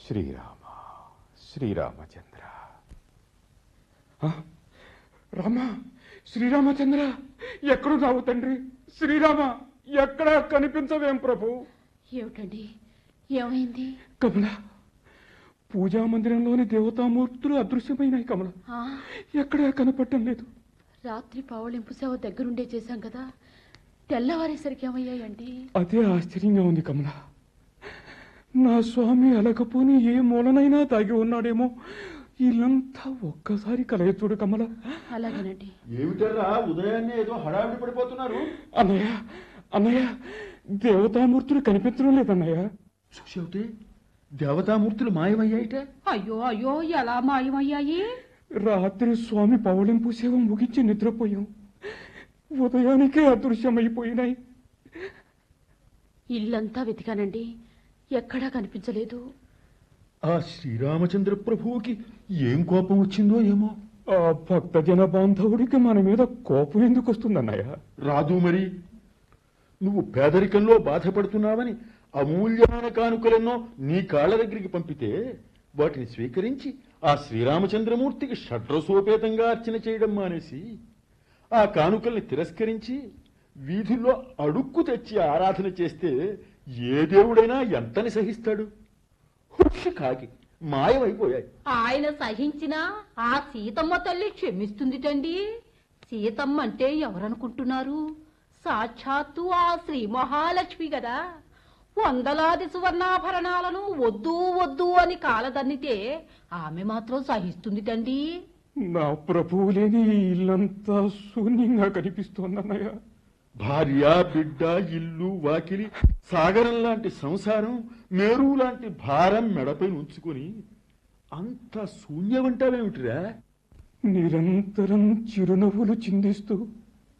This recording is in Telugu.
శ్రీరామ శ్రీరామచంద్ర ఆ? రామ శ్రీరామచంద్ర ఎక్కడున్నావు తండ్రి శ్రీరామ ఎక్కడా కనిపించవేం ప్రభు ఏమిటండి ఏమైంది కమల పూజా మందిరంలోని దేవతామూర్తులు అదృశ్యమైనాయి కమల ఆ, ఎక్కడా కనపడటం లేదు రాత్రి పావళింపు సేవ దగ్గరుండే చేశాం కదా తెల్లవారేసరికి ఏమయ్యాయండి అదే ఆశ్చర్యంగా ఉంది కమల నా స్వామి అలకపోని ఏ మూలనైనా తాగి ఉన్నాడేమో ఇల్లంతా ఒక్కసారి కలయ చూడు కమల అలాగేనండి ఏమిటరా ఉదయాన్నే ఏదో హడావిడి పడిపోతున్నారు అన్నయ్య అన్నయ్య దేవతామూర్తులు కనిపించడం లేదన్నయ్య చూసేవిటి దేవతామూర్తులు మాయమయ్యాయిట అయ్యో అయ్యో ఎలా మాయమయ్యాయి రాత్రి స్వామి పౌళింపు సేవ ముగించి నిద్రపోయాం ఉదయానికే అదృశ్యమైపోయినాయి ఇల్లంతా వెతికానండి ఎక్కడా కనిపించలేదు ఆ శ్రీరామచంద్ర ప్రభువుకి ఏం కోపం వచ్చిందో ఏమో ఆ భక్తజన బాంధవుడికి మన మీద కోపం ఎందుకు వస్తుందన్నయ్య రాదు మరి నువ్వు పేదరికంలో బాధపడుతున్నావని అమూల్యమైన కానుకలెన్నో నీ కాళ్ళ దగ్గరికి పంపితే వాటిని స్వీకరించి ఆ శ్రీరామచంద్రమూర్తికి షడ్రసోపేతంగా అర్చన చేయడం మానేసి ఆ కానుకల్ని తిరస్కరించి వీధుల్లో అడుక్కు తెచ్చి ఆరాధన చేస్తే ఏ దేవుడైనా ఎంతని సహిస్తాడు హుష్ కాకి మాయమైపోయాయి ఆయన సహించినా ఆ సీతమ్మ తల్లి క్షమిస్తుందిటండి సీతమ్మ అంటే ఎవరనుకుంటున్నారు సాక్షాత్తు ఆ శ్రీ మహాలక్ష్మి కదా వందలాది సువర్ణాభరణాలను వద్దు వద్దు అని కాలదన్నితే ఆమె మాత్రం సహిస్తుందిటండి నా ప్రభువు లేని ఈ ఇల్లంతా శూన్యంగా కనిపిస్తోందన్నయ్య భార్య బిడ్డ ఇల్లు వాకిలి సాగరం లాంటి సంసారం మేరు లాంటి భారం మెడపై ఉంచుకొని అంత శూన్యమంటావేమిటిరా నిరంతరం చిరునవ్వులు చిందిస్తూ